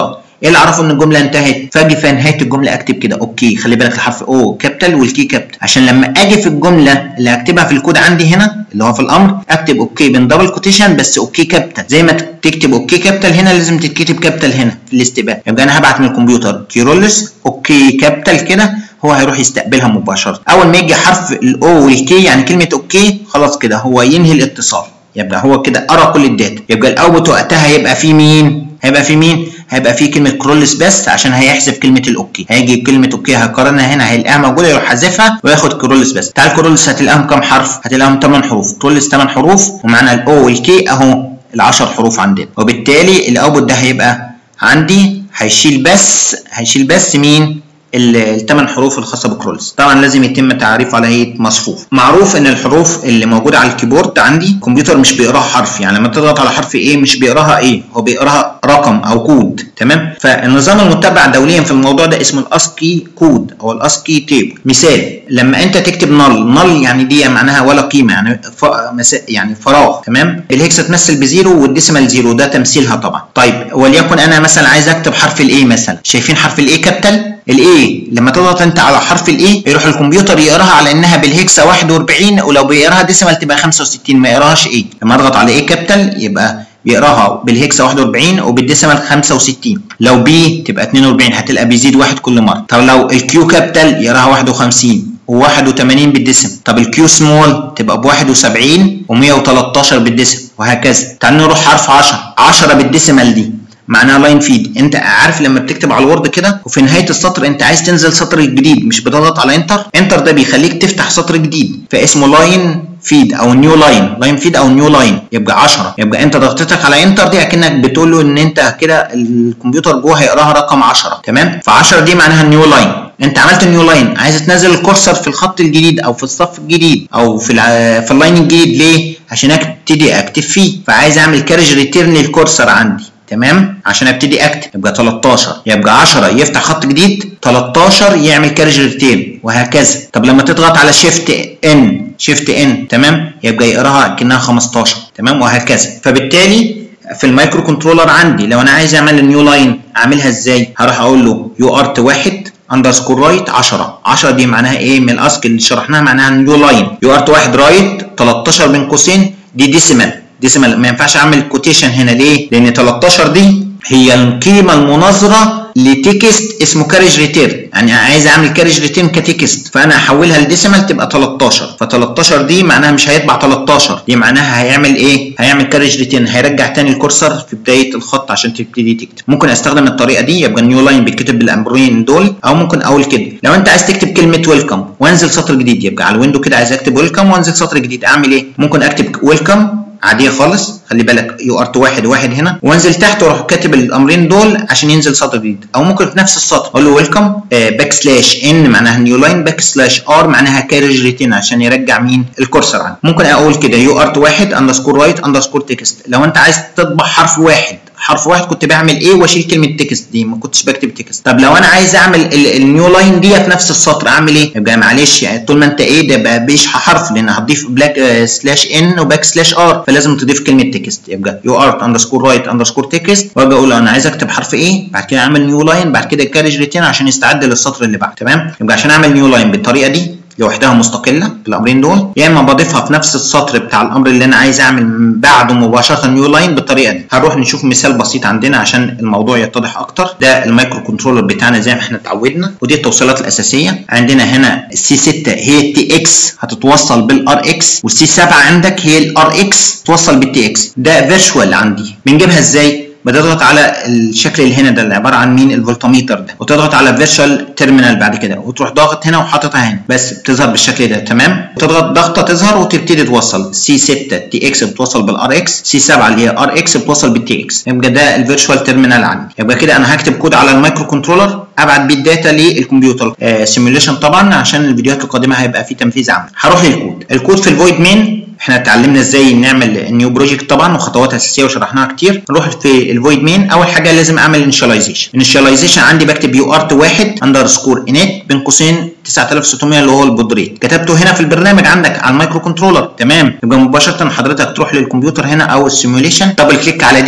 ايه اللي اعرفه ان الجمله انتهت فاجي في نهايه الجمله اكتب كده اوكي خلي بالك الحرف او كابيتال والكي كابيتال عشان لما اجي في الجمله اللي هكتبها في الكود عندي هنا اللي هو في الامر اكتب اوكي بين دبل كوتيشن بس اوكي كابيتال زي ما تكتب اوكي كابيتال هنا لازم تتكتب كابيتال هنا في الاستقبال يبقى انا هبعت من الكمبيوتر كيرولس اوكي كابيتال كده هو هيروح يستقبلها مباشره اول ما يجي حرف الاو والكي يعني كلمه اوكي خلاص كده هو ينهي الاتصال يبقى هو كده قرا كل الداتا يبقى الاوت وقتها هيبقى فيه مين هيبقى فيه مين هيبقى فيه كلمه كرولس بس عشان هيحذف كلمه الاوكي هيجي كلمه اوكي هيقارنها هنا هيلاقيها موجوده يروح حذفها وياخد كرولس بس تعال كرولس هتلاقيهم كام حرف هتلاقيهم 8 حروف كرولس 8 حروف ومعانا الاو والكي اهو ال 10 حروف عندنا وبالتالي الاوتبوت ده هيبقى عندي هيشيل بس هيشيل بس مين الثمان حروف الخاصه بكرولز طبعا لازم يتم تعريف على هيئه مصفوف معروف ان الحروف اللي موجوده على الكيبورد عندي الكمبيوتر مش بيقراها حرف يعني لما تضغط على حرف ايه مش بيقراها ايه هو بيقراها رقم او كود تمام فالنظام المتبع دوليا في الموضوع ده اسمه الاسكي كود او الاسكي تيبل مثال لما انت تكتب نل نل يعني دي معناها ولا قيمه يعني ف... يعني فراغ تمام الهكسه تمثل بزيرو والديسيمال زيرو ده تمثيلها طبعا طيب وليكن انا مثلا عايز اكتب حرف الايه مثلا شايفين حرف الايه كابيتال الايه لما تضغط انت على حرف الايه يروح الكمبيوتر يقراها على انها بالهكسه 41 ولو بيقراها ديسيمال تبقى 65 ما يقراهاش ايه لما اضغط على ايه كابيتال يبقى بيقراها بالهكسه 41 وبالديسيمال 65 لو بي تبقى 42 هتلاقي بيزيد واحد كل مره طب لو الكيو كابيتال يقراها 51 و81 بالديسم طب الكيو سمول تبقى ب 71 و113 بالديسم وهكذا تعال نروح حرف 10 10 بالديسيمال دي معناها لاين فيد انت عارف لما بتكتب على الوورد كده وفي نهايه السطر انت عايز تنزل سطر جديد مش بتضغط على انتر انتر ده بيخليك تفتح سطر جديد فاسمه لاين فيد او نيو لاين لاين فيد او نيو لاين يبقى 10 يبقى انت ضغطتك على انتر دي اكنك بتقول له ان انت كده الكمبيوتر جوه هيقراها رقم 10 تمام ف10 دي معناها نيو لاين انت عملت نيو لاين عايز تنزل الكورسر في الخط الجديد او في الصف الجديد او في في اللاين الجديد ليه عشان ابتدي اكتب فيه فعايز اعمل كارج ريتيرن للكورسر عندي تمام عشان ابتدي اكتب يبقى 13 يبقى 10 يفتح خط جديد 13 يعمل كارج ريتيرن وهكذا طب لما تضغط على شيفت ان شيفت ان تمام يبقى يقراها كانها 15 تمام وهكذا فبالتالي في المايكرو كنترولر عندي لو انا عايز اعمل النيو لاين اعملها ازاي هروح اقول له يو ارت واحد اندرسكور رايت 10 10 دي معناها ايه من الاسك اللي شرحناها معناها نيو لاين يو ارت واحد رايت 13 بين قوسين دي ديسيمال ديسيمال ما ينفعش اعمل كوتيشن هنا ليه؟ لان 13 دي هي القيمه المناظره لتكست اسمه كارج ريتيرن يعني عايز اعمل كارج ريتيرن كتكست فانا احولها لديسيمال تبقى 13 ف 13 دي معناها مش هيطبع 13 دي معناها هيعمل ايه هيعمل كارج ريتيرن هيرجع تاني الكورسر في بدايه الخط عشان تبتدي تكتب ممكن استخدم الطريقه دي يبقى النيو لاين بيتكتب بالامرين دول او ممكن اقول كده لو انت عايز تكتب كلمه ويلكم وانزل سطر جديد يبقى على الويندو كده عايز اكتب ويلكم وانزل سطر جديد اعمل ايه ممكن اكتب ويلكم عاديه خالص خلي بالك يو ارت واحد واحد هنا وانزل تحت واروح كاتب الامرين دول عشان ينزل سطر جديد او ممكن في نفس السطر اقول له ويلكم باك سلاش ان معناها نيو لاين باك سلاش ار معناها كارج ريتين عشان يرجع مين الكورسر عندي ممكن اقول كده يو ارت واحد اندرسكور رايت اندرسكور تكست لو انت عايز تطبع حرف واحد حرف واحد كنت بعمل ايه واشيل كلمه تكست دي ما كنتش بكتب تكست طب لو انا عايز اعمل النيو لاين دي في نفس السطر اعمل ايه يبقى معلش يعني طول ما انت ايه ده بقى بيشحى حرف لان هتضيف بلاك آه سلاش ان وباك سلاش ار فلازم تضيف كلمه تكست يبقى يو ارت اندرسكور رايت اندرسكور تكست واجي اقول انا عايز اكتب حرف ايه بعد كده اعمل نيو لاين بعد كده كارج ريتين عشان يستعد للسطر اللي بعده تمام يبقى عشان اعمل نيو لاين بالطريقه دي لوحدها مستقله الامرين دول يا اما بضيفها في نفس السطر بتاع الامر اللي انا عايز اعمل بعده مباشره نيو لاين بالطريقه دي هنروح نشوف مثال بسيط عندنا عشان الموضوع يتضح اكتر ده المايكرو كنترولر بتاعنا زي ما احنا اتعودنا ودي التوصيلات الاساسيه عندنا هنا السي 6 هي التي اكس هتتوصل بالار اكس والسي 7 عندك هي الار اكس توصل بالتي اكس ده فيرشوال عندي بنجيبها ازاي بتضغط على الشكل اللي هنا ده اللي عباره عن مين الفولتميتر ده وتضغط على فيرشوال تيرمينال بعد كده وتروح ضاغط هنا وحاططها هنا بس بتظهر بالشكل ده تمام وتضغط ضغطه تظهر وتبتدي توصل سي 6 تي اكس بتوصل بالار اكس سي 7 اللي هي ار اكس بتوصل بالتي اكس يبقى ده الفيرشوال تيرمينال عندي يبقى كده انا هكتب كود على المايكرو كنترولر ابعت بيه الداتا للكمبيوتر آه سيميوليشن طبعا عشان الفيديوهات القادمه هيبقى في تنفيذ عملي هروح للكود الكود في الفويد مين احنا اتعلمنا ازاي نعمل نيو بروجكت طبعا وخطواتها اساسيه وشرحناها كتير نروح في الفويد مين اول حاجه لازم اعمل انيشاليزيشن انيشاليزيشن عندي بكتب يو ارت واحد اندرسكور انيت بين قوسين 9600 اللي هو البود ريت كتبته هنا في البرنامج عندك على المايكرو كنترولر تمام يبقى مباشره حضرتك تروح للكمبيوتر هنا او السيميوليشن دبل كليك على دي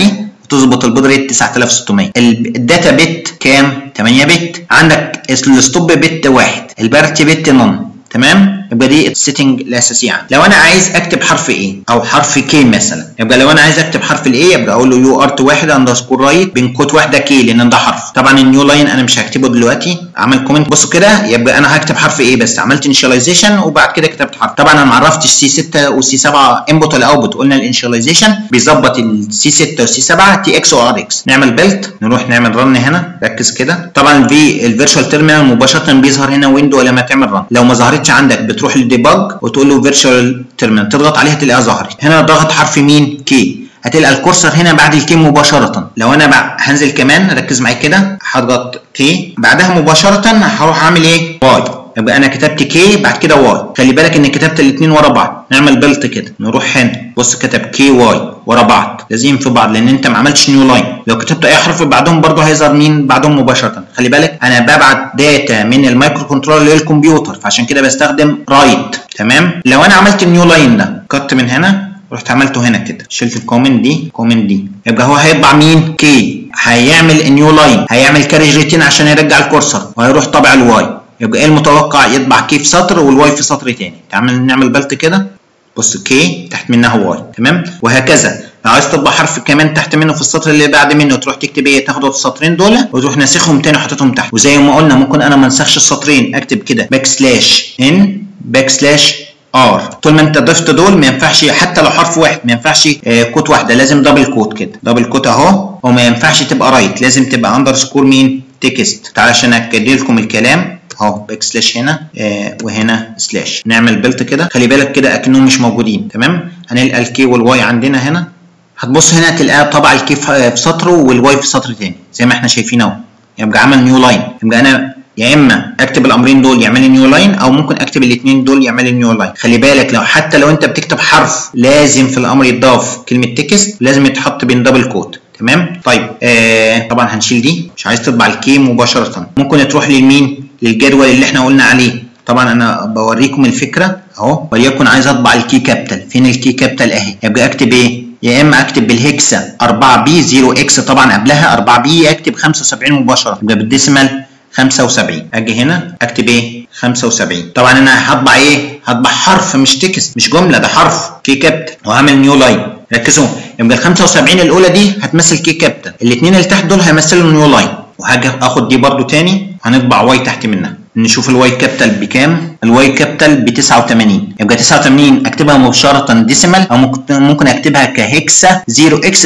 وتظبط البود ريت 9600 الداتا بت كام 8 بت عندك الستوب بت واحد البارتي بت نون تمام يبقى دي السيتنج الاساسيه عندي لو انا عايز اكتب حرف ايه او حرف كي مثلا يبقى لو انا عايز اكتب حرف الايه يبقى اقول له يو ارت واحد اندرسكور رايت بين كوت واحده كي لان ده حرف طبعا النيو لاين انا مش هكتبه دلوقتي عمل كومنت بصوا كده يبقى انا هكتب حرف ايه بس عملت انشاليزيشن وبعد كده كتبت حرف طبعا انا ما عرفتش سي 6 وسي 7 انبوت ولا اوتبوت قلنا الانشاليزيشن بيظبط السي 6 والسي 7 تي اكس وار اكس نعمل بيلت نروح نعمل رن هنا ركز كده طبعا في الفيرتشوال تيرمينال مباشره بيظهر هنا ويندو لما تعمل رن لو ما ظهرتش عندك بتروح للديباج وتقول له فيرتشوال تيرمينال تضغط عليها تلاقيها ظهرت هنا ضغط حرف مين كي هتلقى الكورسر هنا بعد الكي مباشرة لو انا بقى هنزل كمان ركز معايا كده هضغط كي بعدها مباشرة هروح اعمل ايه واي يبقى انا كتبت كي بعد كده واي خلي بالك ان كتبت الاثنين ورا بعض نعمل بلت كده نروح هنا بص كتب كي واي ورا بعض لازم في بعض لان انت ما عملتش نيو لاين لو كتبت اي حرف بعدهم برضه هيظهر مين بعدهم مباشره خلي بالك انا ببعت داتا من المايكرو كنترولر للكمبيوتر فعشان كده بستخدم رايت تمام لو انا عملت النيو لاين ده كت من هنا رحت عملته هنا كده شلت الكومنت دي الكومنت دي يبقى هو هيطبع مين كي هيعمل النيو لاين هيعمل كارج ريتين عشان يرجع الكورسر وهيروح طابع الواي يبقى ايه المتوقع يطبع كي في سطر والواي في سطر تاني تعمل نعمل بلت كده بص كي تحت منها واي تمام وهكذا لو عايز تطبع حرف كمان تحت منه في السطر اللي بعد منه تروح تكتب ايه تاخد السطرين دول وتروح ناسخهم تاني وحاططهم تحت وزي ما قلنا ممكن انا ما انسخش السطرين اكتب كده باك سلاش ان باك سلاش ار طول ما انت ضفت دول ما ينفعش حتى لو حرف واحد ما ينفعش آه كوت واحده لازم دبل كوت كده دبل كوت اهو وما ينفعش تبقى رايت لازم تبقى اندرسكور مين تكست تعالى عشان اكد لكم الكلام اهو باك سلاش هنا آه وهنا سلاش نعمل بلت كده خلي بالك كده اكنهم مش موجودين تمام هنلقى الكي والواي عندنا هنا هتبص هنا تلاقيها طبع الكي في سطر والواي في سطر تاني زي ما احنا شايفين اهو يبقى عمل نيو لاين يبقى انا يا اما اكتب الامرين دول يعمل لي نيو لاين او ممكن اكتب الاثنين دول يعمل لي نيو لاين خلي بالك لو حتى لو انت بتكتب حرف لازم في الامر يتضاف كلمه تكست لازم يتحط بين دبل كوت تمام طيب آه طبعا هنشيل دي مش عايز تطبع الكي مباشره ممكن تروح لمين للجدول اللي احنا قلنا عليه طبعا انا بوريكم الفكره اهو وليكن عايز اطبع الكي كابيتال فين الكي كابيتال اهي يبقى اكتب ايه يا اما اكتب بالهكسا 4 بي 0 اكس طبعا قبلها 4 بي اكتب 75 مباشره يبقى بالديسيمال 75 اجي هنا اكتب ايه 75 طبعا انا هطبع ايه هطبع حرف مش تكست مش جمله ده حرف كي كابيتال وهعمل نيو لاين ركزوا يبقى ال 75 الاولى دي هتمثل كي كابيتال الاثنين اللي تحت دول هيمثلوا نيو لاين وهاجي اخد دي برده تاني هنطبع واي تحت منها نشوف الواي كابيتال بكام الواي كابيتال ب 89 يبقى 89 اكتبها مباشره ديسيمال او ممكن ممكن اكتبها كهكسا 0 اكس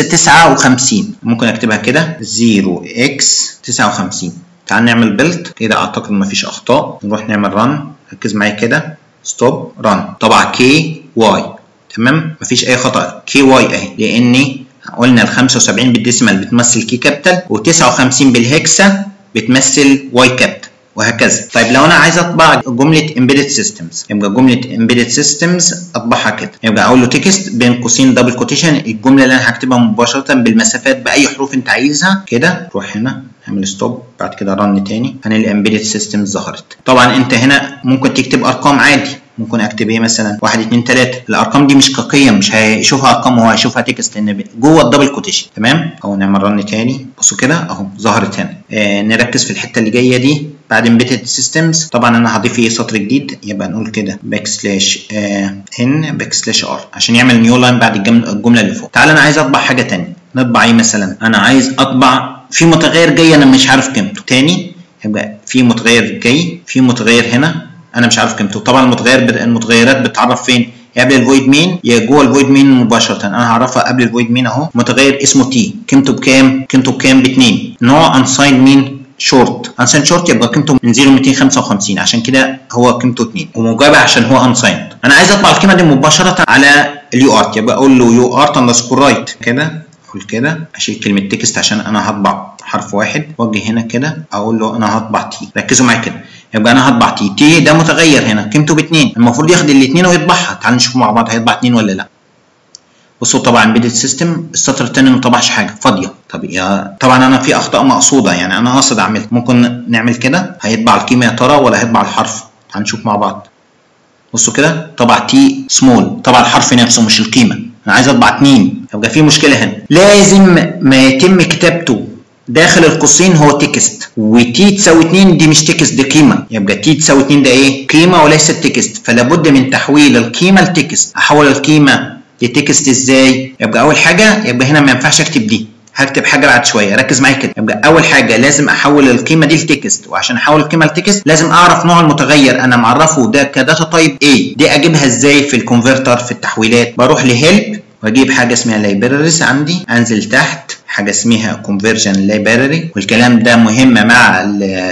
59 ممكن اكتبها كده 0 اكس 59 تعال نعمل بيلت كده اعتقد مفيش اخطاء نروح نعمل ران ركز معايا كده ستوب ران طبعا كي واي تمام مفيش اي خطا كي واي اهي لاني قلنا ال 75 بالديسيمال بتمثل كي كابيتال و59 بالهكسا بتمثل واي كابيتال وهكذا طيب لو انا عايز اطبع جمله embedded systems يبقى جمله embedded systems اطبعها كده يبقى اقول له تكست بين قوسين دبل كوتيشن الجمله اللي انا هكتبها مباشره بالمسافات باي حروف انت عايزها كده روح هنا اعمل ستوب بعد كده رن تاني هنلاقي embedded systems ظهرت طبعا انت هنا ممكن تكتب ارقام عادي ممكن اكتب ايه مثلا 1 2 3 الارقام دي مش كقيم مش هيشوفها ارقام هو هيشوفها تكست لان جوه الدبل كوتيشن تمام اهو نعمل رن تاني بصوا كده اهو ظهرت هنا آه نركز في الحته اللي جايه دي بعد embedded systems طبعا انا هضيف ايه سطر جديد يبقى نقول كده باك سلاش ان باك سلاش ار عشان يعمل نيو لاين بعد الجمله اللي فوق تعال انا عايز اطبع حاجه ثانيه نطبع ايه مثلا انا عايز اطبع في متغير جاي انا مش عارف قيمته تاني يبقى في متغير جاي في متغير هنا انا مش عارف قيمته طبعا المتغير بد... المتغيرات بتتعرف فين يا قبل الفويد مين يا جوه الفويد مين مباشره انا هعرفها قبل الفويد مين اهو متغير اسمه تي قيمته بكام قيمته بكام باتنين نوع انساين مين شورت انساين شورت يبقى قيمته من 0 255 عشان كده هو قيمته 2 ومجابه عشان هو انساين انا عايز اطبع القيمه دي مباشره على اليو ارت يبقى اقول له يو ارت اندرسكور رايت كده اقول كده اشيل كلمه تكست عشان انا هطبع حرف واحد واجي هنا كده اقول له انا هطبع تي ركزوا معايا كده يبقى انا هطبع تي تي ده متغير هنا قيمته باتنين المفروض ياخد الاثنين ويطبعها تعال نشوف مع بعض هيطبع اتنين ولا لا بصوا طبعا امبيدد سيستم السطر الثاني ما طبعش حاجه فاضيه طب يا طبعا انا في اخطاء مقصوده يعني انا قاصد اعملها ممكن نعمل كده هيطبع القيمه يا ترى ولا هيطبع الحرف تعال نشوف مع بعض بصوا كده طبع تي سمول طبع الحرف نفسه مش القيمه انا عايز اطبع اتنين يبقى في مشكله هنا لازم ما يتم كتابته داخل القوسين هو تكست وتي تساوي 2 دي مش تكست دي قيمه يبقى تي تساوي 2 ده ايه قيمه وليست تكست فلا بد من تحويل القيمه لتكست احول القيمه لتكست ازاي يبقى اول حاجه يبقى هنا ما ينفعش اكتب دي هكتب حاجه بعد شويه ركز معايا كده يبقى اول حاجه لازم احول القيمه دي لتكست وعشان احول القيمه لتكست لازم اعرف نوع المتغير انا معرفه ده كداتا تايب ايه دي اجيبها ازاي في الكونفرتر في التحويلات بروح لهيلب واجيب حاجه اسمها لايبراريز عندي انزل تحت حاجه اسمها كونفرجن لايبراري والكلام ده مهم مع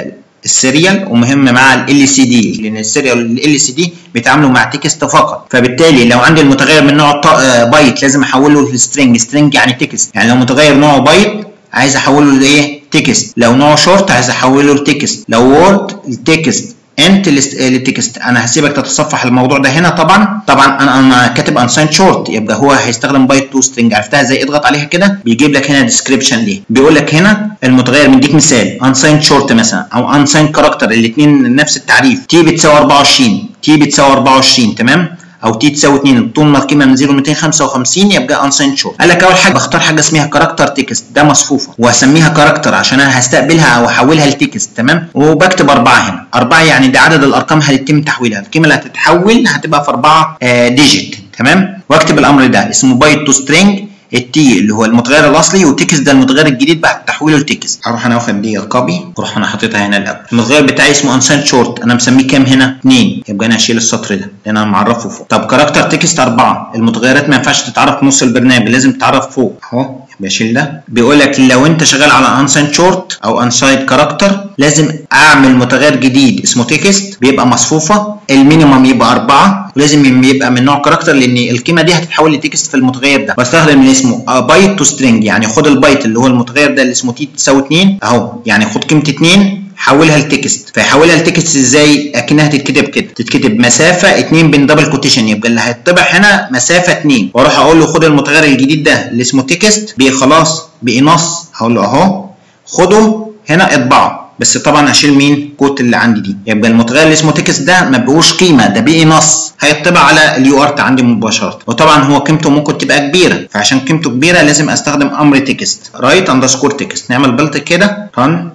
السيريال ومهم مع ال سي دي لان السيريال والال سي دي بيتعاملوا مع تكست فقط فبالتالي لو عندي المتغير من نوع بايت لازم احوله لسترنج سترنج يعني تكست يعني لو متغير نوعه بايت عايز احوله لايه تكست لو نوعه شورت عايز احوله لتكست لو وورد لتكست انت للتكست انا هسيبك تتصفح الموضوع ده هنا طبعا طبعا انا انا كاتب انساين شورت يبقى هو هيستخدم بايت تو سترنج عرفتها ازاي اضغط عليها كده بيجيب لك هنا ديسكريبشن ليه بيقول لك هنا المتغير مديك مثال انساين شورت مثلا او انساين كاركتر الاثنين نفس التعريف تي بتساوي 24 تي بتساوي 24 تمام او تي تساوي 2 طول ما القيمه من 0 ل 255 يبقى انساين شورت قال لك اول حاجه بختار حاجه اسمها كاركتر تكست ده مصفوفه واسميها كاركتر عشان انا هستقبلها او احولها لتكست تمام وبكتب اربعه هنا اربعه يعني ده عدد الارقام اللي هيتم تحويلها القيمه اللي هتتحول هتبقى في اربعه آه ديجيت تمام واكتب الامر ده اسمه بايت تو سترينج التي اللي هو المتغير الاصلي وتكست ده المتغير الجديد بعد تحويله لتكست هروح انا واخد دي كوبي واروح انا حاططها هنا الاول المتغير بتاعي اسمه انساين شورت انا مسميه كام هنا 2 يبقى انا هشيل السطر ده لان انا معرفه فوق طب كاركتر تكست 4 المتغيرات ما ينفعش تتعرف في نص البرنامج لازم تتعرف فوق اهو بشيل ده بيقول لك لو انت شغال على انساين شورت او انسايد كاركتر لازم اعمل متغير جديد اسمه تكست بيبقى مصفوفه المينيمم يبقى 4 ولازم يبقى من نوع كاركتر لان القيمه دي هتتحول لتكست في المتغير ده واستخدم اللي اسمه بايت تو سترينج يعني خد البايت اللي هو المتغير ده اللي اسمه تي تساوي 2 اهو يعني خد قيمه 2 حولها لتكست فيحولها لتكست ازاي اكنها تتكتب كده تتكتب مسافه 2 بين دبل كوتيشن يبقى اللي هيطبع هنا مسافه 2 واروح اقول له خد المتغير الجديد ده اللي اسمه تكست بقى خلاص بقي نص هقول له اهو خده هنا اطبعه بس طبعا اشيل مين كوت اللي عندي دي يبقى المتغير اللي اسمه تكست ده ما بقوش قيمه ده بقي نص هيطبع على اليو ارت عندي مباشره وطبعا هو قيمته ممكن تبقى كبيره فعشان قيمته كبيره لازم استخدم امر تكست رايت اندرسكور تكست نعمل بلت كده رن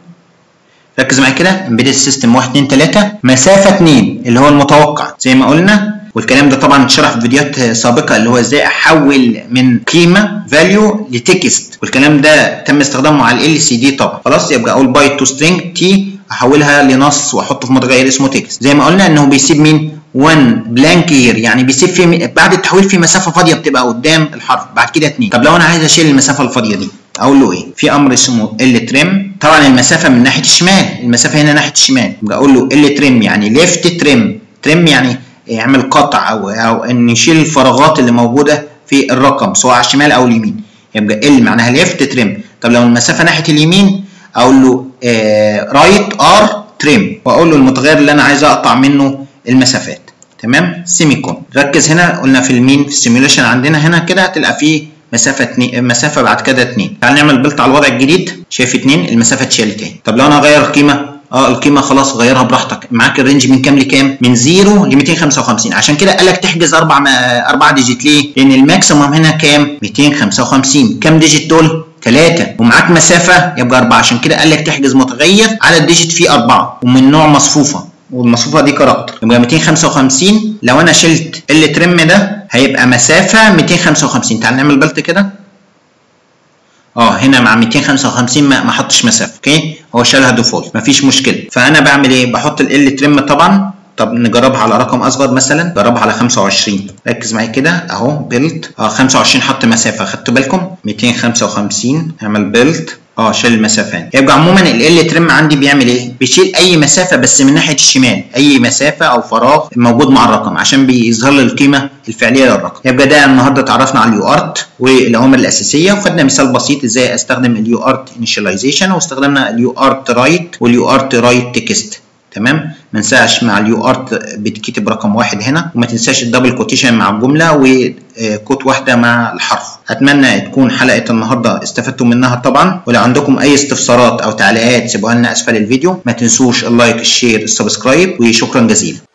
ركز معايا كده امبيدد سيستم 1 2 3 مسافه 2 اللي هو المتوقع زي ما قلنا والكلام ده طبعا اتشرح في فيديوهات سابقه اللي هو ازاي احول من قيمه فاليو لتكست والكلام ده تم استخدامه على ال سي دي طبعا خلاص يبقى اقول بايت تو سترينج تي احولها لنص واحطه في متغير اسمه تكست زي ما قلنا انه بيسيب مين 1 بلانك هير يعني بيسيب في بعد التحويل في مسافه فاضيه بتبقى قدام الحرف بعد كده 2 طب لو انا عايز اشيل المسافه الفاضيه دي اقول له ايه في امر اسمه ال تريم طبعا المسافه من ناحيه الشمال المسافه هنا ناحيه الشمال يبقى اقول له ال تريم يعني ليفت تريم تريم يعني يعمل قطع او او ان يشيل الفراغات اللي موجوده في الرقم سواء على الشمال او اليمين يبقى ال معناها ليفت تريم طب لو المسافه ناحيه اليمين اقول له رايت ار تريم واقول له المتغير اللي انا عايز اقطع منه المسافات تمام سيمي كون ركز هنا قلنا في المين في السيميوليشن عندنا هنا كده هتلاقي فيه مسافه اتنين مسافه بعد كده 2 تعال نعمل بلت على الوضع الجديد شايف 2 المسافه اتشالت اهي طب لو انا اغير القيمه اه القيمه خلاص غيرها براحتك معاك الرينج من كام لكام من 0 ل 255 عشان كده قال لك تحجز اربع اربع ديجيت ليه لان الماكسيمم هنا كام 255 كام ديجيت دول 3 ومعاك مسافه يبقى 4 عشان كده قال لك تحجز متغير على الديجيت فيه 4 ومن نوع مصفوفه والمصفوفه دي كاركتر يبقى 255 لو انا شلت ال ترم ده هيبقى مسافه 255 تعال نعمل بلت كده اه هنا مع 255 ما, ما حطش مسافه اوكي هو شالها ديفولت مفيش مشكله فانا بعمل ايه بحط ال ترم طبعا طب نجربها على رقم اصغر مثلا جربها على 25 ركز معايا كده اهو بيلت اه 25 حط مسافه خدتوا بالكم 255 اعمل بيلت اه شال المسافات يبقى عموما ال ترم عندي بيعمل ايه بيشيل اي مسافه بس من ناحيه الشمال اي مسافه او فراغ موجود مع الرقم عشان بيظهر لي القيمه الفعليه للرقم يبقى ده النهارده اتعرفنا على اليو ارت والاوامر الاساسيه وخدنا مثال بسيط ازاي استخدم اليو ارت انيشاليزيشن واستخدمنا اليو ارت رايت واليو ارت رايت تكست تمام ما ننساش مع اليو ارت بتكتب رقم واحد هنا وما تنساش الدبل كوتيشن مع الجمله وكوت واحده مع الحرف اتمنى تكون حلقه النهارده استفدتوا منها طبعا ولو عندكم اي استفسارات او تعليقات سيبوها لنا اسفل الفيديو ما تنسوش اللايك الشير السبسكرايب وشكرا جزيلا